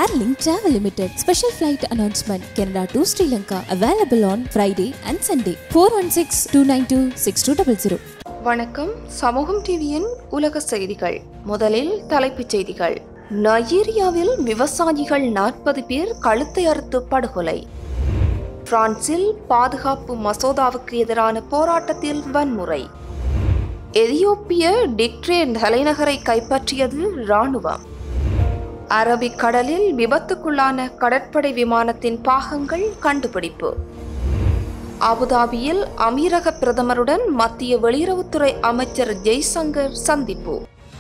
Darling Travel Limited. Special flight announcement Canada to Sri Lanka. Available on Friday and Sunday. 416 292 6200. வணக்கம் சமூகம் டிவியின் உலக செய்திகள் முதலில் தலைப்புச் செய்திகள் நைஜீரியாவில் விவசாயிகள் நாற்பது பேர் கழுத்தை அறுத்து படுகொலை பிரான்சில் பாதுகாப்பு மசோதாவுக்கு எதிரான போராட்டத்தில் வன்முறை எதியோப்பிய டிக்ரேன் தலைநகரை கைப்பற்றியது இராணுவம் அரபிக்கடலில் விபத்துக்குள்ளான கடற்படை விமானத்தின் பாகங்கள் கண்டுபிடிப்பு அபுதாபியில் அமீரக பிரதமருடன் மத்திய வெளியுறவுத்துறை அமைச்சர் ஜெய்சங்கர் சந்திப்பு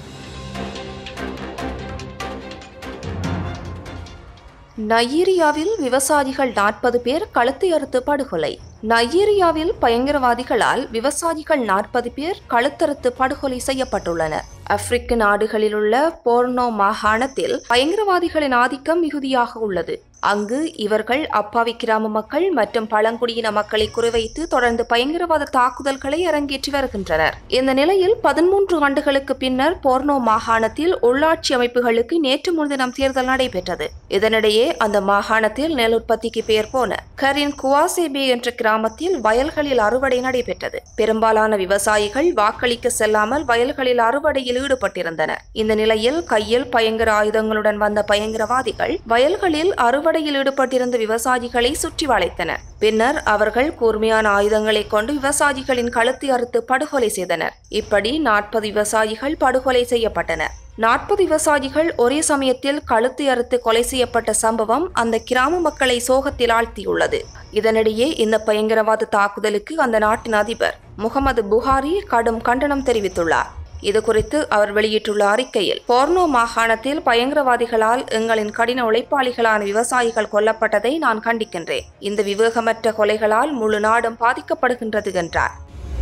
நைஜீரியாவில் விவசாயிகள் நாற்பது பேர் கழுத்தை அறுத்து படுகொலை நைஜீரியாவில் பயங்கரவாதிகளால் விவசாயிகள் நாற்பது பேர் கழுத்தறுத்து படுகொலை செய்யப்பட்டுள்ளனர் ஆப்பிரிக்க நாடுகளில் உள்ள போர்னோ மாகாணத்தில் பயங்கரவாதிகளின் ஆதிக்கம் மிகுதியாக உள்ளது அங்கு இவர்கள் அப்பாவி கிராம மக்கள் மற்றும் பழங்குடியின மக்களை குறிவைத்து தொடர்ந்து பயங்கரவாத தாக்குதல்களை அரங்கேற்றி வருகின்றனர் இந்த நிலையில் பதிமூன்று ஆண்டுகளுக்கு பின்னர் போர்னோ மாகாணத்தில் உள்ளாட்சி அமைப்புகளுக்கு நேற்று முன்தினம் தேர்தல் நடைபெற்றது இதனிடையே அந்த மாகாணத்தில் நெல் உற்பத்திக்கு பெயர் போன கரின் குவாசேபே என்ற கிராமத்தில் வயல்களில் அறுவடை நடைபெற்றது பெரும்பாலான விவசாயிகள் வாக்களிக்க செல்லாமல் வயல்களில் அறுவடையில் ஈடுபட்டிருந்தனர் இந்த நிலையில் கையில் பயங்கர ஆயுதங்களுடன் வந்த பயங்கரவாதிகள் வயல்களில் அறுவடையில் ஈடுபட்டிருந்த விவசாயிகளை சுற்றி வளைத்தனர் பின்னர் அவர்கள் கூர்மையான ஆயுதங்களை கொண்டு விவசாயிகளின் கழுத்தை அறுத்து படுகொலை செய்தனர் இப்படி நாற்பது விவசாயிகள் படுகொலை செய்யப்பட்டனர் நாற்பது விவசாயிகள் ஒரே சமயத்தில் கழுத்தை அறுத்து கொலை செய்யப்பட்ட சம்பவம் அந்த கிராம மக்களை சோகத்தில் ஆழ்த்தியுள்ளது இதனிடையே இந்த பயங்கரவாத தாக்குதலுக்கு அந்த நாட்டின் அதிபர் முகமது புகாரி கடும் கண்டனம் தெரிவித்துள்ளார் இது குறித்து அவர் வெளியிட்டுள்ள அறிக்கையில் போர்னோ மாகாணத்தில் பயங்கரவாதிகளால் எங்களின் கடின உழைப்பாளிகளான விவசாயிகள் கொல்லப்பட்டதை நான் கண்டிக்கின்றேன் இந்த விவேகமற்ற கொலைகளால் முழு நாடும் பாதிக்கப்படுகின்றது என்றார்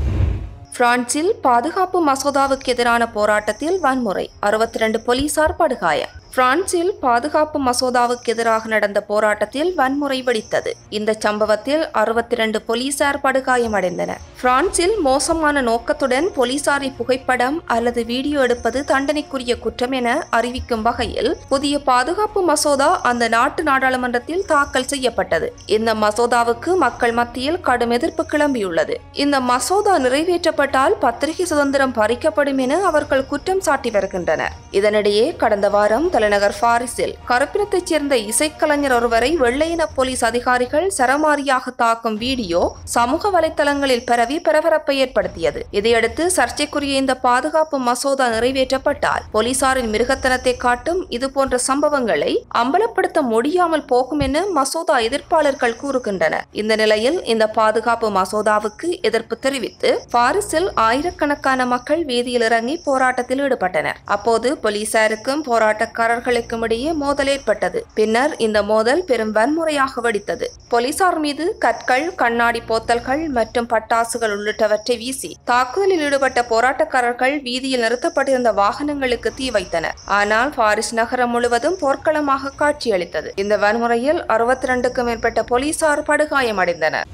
பிரான்சில் பாதுகாப்பு மசோதாவுக்கு எதிரான போராட்டத்தில் வன்முறை அறுபத்தி ரெண்டு போலீசார் படுகாயம் பிரான்சில் பாதுகாப்பு மசோதாவுக்கு எதிராக நடந்த போராட்டத்தில் வன்முறை வெடித்தது இந்த சம்பவத்தில் அறுபத்தி ரெண்டு போலீசார் படுகாயமடைந்தனர் பிரான்சில் மோசமான நோக்கத்துடன் போலீசாரை புகைப்படம் அல்லது வீடியோ எடுப்பது தண்டனைக்குரிய குற்றம் என அறிவிக்கும் வகையில் புதிய பாதுகாப்பு மசோதா அந்த நாட்டு நாடாளுமன்றத்தில் தாக்கல் செய்யப்பட்டது இந்த மசோதாவுக்கு மக்கள் மத்தியில் கடும் எதிர்ப்பு கிளம்பியுள்ளது இந்த மசோதா நிறைவேற்றப்பட்டால் பத்திரிகை சுதந்திரம் பறிக்கப்படும் என அவர்கள் குற்றம் சாட்டி வருகின்றனர் இதனிடையே கடந்த வாரம் தலைநகர் பாரிஸில் கருப்பினத்தைச் சேர்ந்த இசைக்கலைஞர் ஒருவரை வெள்ளையின போலீஸ் அதிகாரிகள் சரமாரியாக தாக்கும் வீடியோ சமூக வலைதளங்களில் பரவி பரபரப்பை ஏற்படுத்தியது இதையடுத்து சர்ச்சைக்குரிய இந்த பாதுகாப்பு மசோதா நிறைவேற்றப்பட்டால் போலீசாரின் மிருகத்தனத்தை காட்டும் இதுபோன்ற சம்பவங்களை அம்பலப்படுத்த முடியாமல் போகும் என மசோதா எதிர்ப்பாளர்கள் கூறுகின்றனர் இந்த நிலையில் இந்த பாதுகாப்பு மசோதாவுக்கு எதிர்ப்பு தெரிவித்து பாரிஸில் ஆயிரக்கணக்கான மக்கள் வீதியில் இறங்கி போராட்டத்தில் ஈடுபட்டனர் அப்போது போலீசாருக்கும் போராட்டக்காரர்களுக்கும் இடையே மோதல் ஏற்பட்டது பின்னர் இந்த மோதல் பெரும் வன்முறையாக வெடித்தது போலீசார் மீது கற்கள் கண்ணாடி போத்தல்கள் மற்றும் பட்டாசுகள் உள்ளிட்டவற்றை வீசி தாக்குதலில் ஈடுபட்ட போராட்டக்காரர்கள் வீதியில் நிறுத்தப்பட்டிருந்த வாகனங்களுக்கு தீ வைத்தனர் ஆனால் பாரிஸ் நகரம் முழுவதும் போர்க்களமாக காட்சியளித்தது இந்த வன்முறையில் அறுபத்தி ரெண்டுக்கும் மேற்பட்ட போலீசார் படுகாயமடைந்தனர்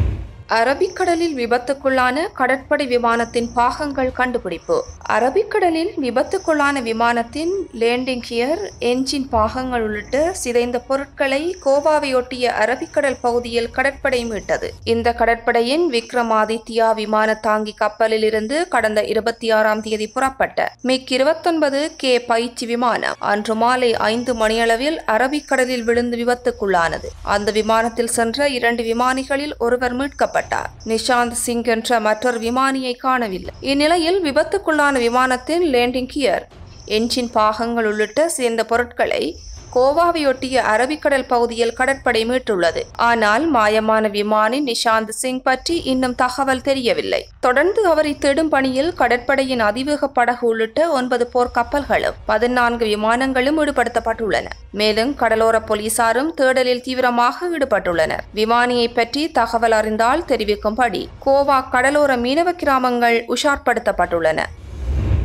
அரபிக்கடலில் விபத்துக்குள்ளான கடற்படை விமானத்தின் பாகங்கள் கண்டுபிடிப்பு அரபிக்கடலில் விபத்துக்குள்ளான விமானத்தின் லேண்டிங் கியர் என்ஜின் பாகங்கள் உள்ளிட்ட சிதைந்த பொருட்களை கோவாவையொட்டிய அரபிக்கடல் பகுதியில் கடற்படை மீட்டது இந்த கடற்படையின் விக்ரமாதித்யா விமான தாங்கி கப்பலில் இருந்து கடந்த இருபத்தி ஆறாம் தேதி புறப்பட்ட மிக் இருபத்தொன்பது கே பயிற்சி விமானம் அன்று மாலை ஐந்து மணியளவில் அரபிக்கடலில் விழுந்து விபத்துக்குள்ளானது அந்த விமானத்தில் சென்ற இரண்டு விமானிகளில் ஒருவர் மீட்கப்பட்டார் கொல்லப்பட்டார் நிஷாந்த் சிங் என்ற மற்றொரு விமானியை காணவில்லை இந்நிலையில் விபத்துக்குள்ளான விமானத்தின் லேண்டிங் கியர் என்ஜின் பாகங்கள் உள்ளிட்ட சேர்ந்த பொருட்களை கோவாவையொட்டிய அரபிக்கடல் பகுதியில் கடற்படை மீட்டுள்ளது ஆனால் மாயமான விமானி நிஷாந்த் சிங் பற்றி இன்னும் தகவல் தெரியவில்லை தொடர்ந்து அவரை தேடும் பணியில் கடற்படையின் அதிவேக படகு உள்ளிட்ட ஒன்பது போர் கப்பல்களும் பதினான்கு விமானங்களும் ஈடுபடுத்தப்பட்டுள்ளன மேலும் கடலோர போலீசாரும் தேடலில் தீவிரமாக ஈடுபட்டுள்ளனர் விமானியை பற்றி தகவல் அறிந்தால் தெரிவிக்கும்படி கோவா கடலோர மீனவ கிராமங்கள் உஷார்படுத்தப்பட்டுள்ளன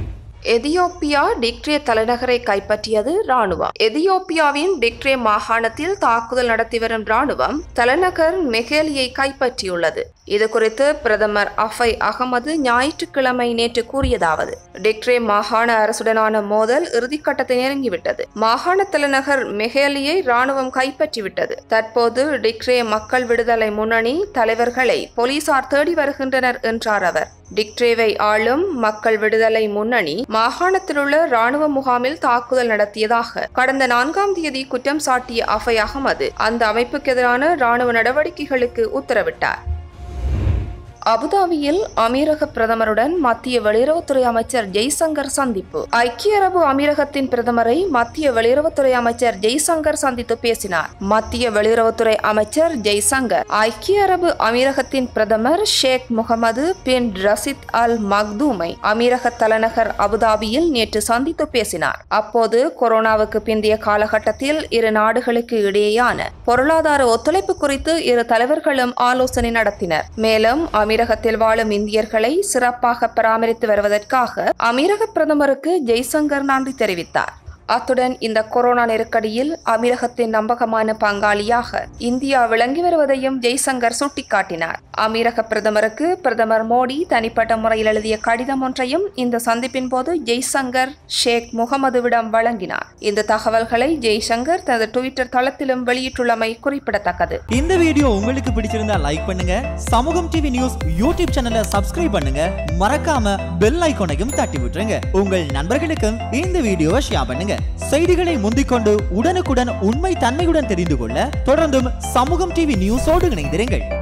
எதியோப்பியா டிக்ரே தலைநகரை கைப்பற்றியது ராணுவம் எதியோப்பியாவின் டிக்ரே மாகாணத்தில் தாக்குதல் நடத்தி வரும் ராணுவம் தலைநகர் மெகேலியை கைப்பற்றியுள்ளது இது குறித்து பிரதமர் அஃபை அகமது ஞாயிற்றுக்கிழமை நேற்று கூறியதாவது டிக்ரே மாகாண அரசுடனான மோதல் இறுதிக்கட்டத்தை நெருங்கிவிட்டது மாகாண தலைநகர் மெஹேலியை ராணுவம் கைப்பற்றிவிட்டது தற்போது டிக்ரே மக்கள் விடுதலை முன்னணி தலைவர்களை போலீசார் தேடி வருகின்றனர் என்றார் அவர் டிக்ரேவை ஆளும் மக்கள் விடுதலை முன்னணி மாகாணத்திலுள்ள ராணுவ முகாமில் தாக்குதல் நடத்தியதாக கடந்த நான்காம் தேதி குற்றம் சாட்டிய அஃபை அகமது அந்த அமைப்புக்கு எதிரான ராணுவ நடவடிக்கைகளுக்கு உத்தரவிட்டார் அபுதாபியில் அமீரக பிரதமருடன் மத்திய வெளியுறவுத்துறை அமைச்சர் ஜெய்சங்கர் சந்திப்பு ஐக்கிய அரபு அமீரகத்தின் பிரதமரை மத்திய வெளியுறவுத்துறை அமைச்சர் ஜெய்சங்கர் சந்தித்து பேசினார் மத்திய வெளியுறவுத்துறை அமைச்சர் ஜெய்சங்கர் ஐக்கிய அரபு அமீரகத்தின் பிரதமர் ஷேக் முகமது பின் ரசித் அல் மக்தூமை அமீரக தலைநகர் அபுதாபியில் நேற்று சந்தித்து பேசினார் அப்போது கொரோனாவுக்கு பிந்தைய காலகட்டத்தில் இரு நாடுகளுக்கு இடையேயான பொருளாதார ஒத்துழைப்பு குறித்து இரு தலைவர்களும் ஆலோசனை நடத்தினர் மேலும் அமீரகத்தில் வாழும் இந்தியர்களை சிறப்பாக பராமரித்து வருவதற்காக அமீரக பிரதமருக்கு ஜெய்சங்கர் நன்றி தெரிவித்தார் அத்துடன் இந்த கொரோனா நெருக்கடியில் அமீரகத்தின் நம்பகமான பங்காளியாக இந்தியா விளங்கி வருவதையும் ஜெய்சங்கர் சுட்டிக்காட்டினார் அமீரக பிரதமருக்கு பிரதமர் மோடி தனிப்பட்ட முறையில் எழுதிய கடிதம் ஒன்றையும் இந்த சந்திப்பின் போது ஜெய்சங்கர் ஷேக் முகமதுவிடம் வழங்கினார் இந்த தகவல்களை ஜெய்சங்கர் தனது டுவிட்டர் தளத்திலும் வெளியிட்டுள்ளமை குறிப்பிடத்தக்கது இந்த வீடியோ உங்களுக்கு பிடிச்சிருந்தா லைக் பண்ணுங்க சமூகம் டிவி நியூஸ் யூடியூப் சேனலை சப்ஸ்கிரைப் பண்ணுங்க மறக்காம பெல் ஐகானையும் தட்டி விட்டுருங்க உங்கள் நண்பர்களுக்கும் இந்த வீடியோவை ஷேர் பண்ணுங்க செய்திகளை முந்திக்கொண்டு உடனுக்குடன் உண்மை தன்மையுடன் தெரிந்து கொள்ள தொடர்ந்தும் சமூகம் டிவி நியூஸோடு இணைந்திருங்கள்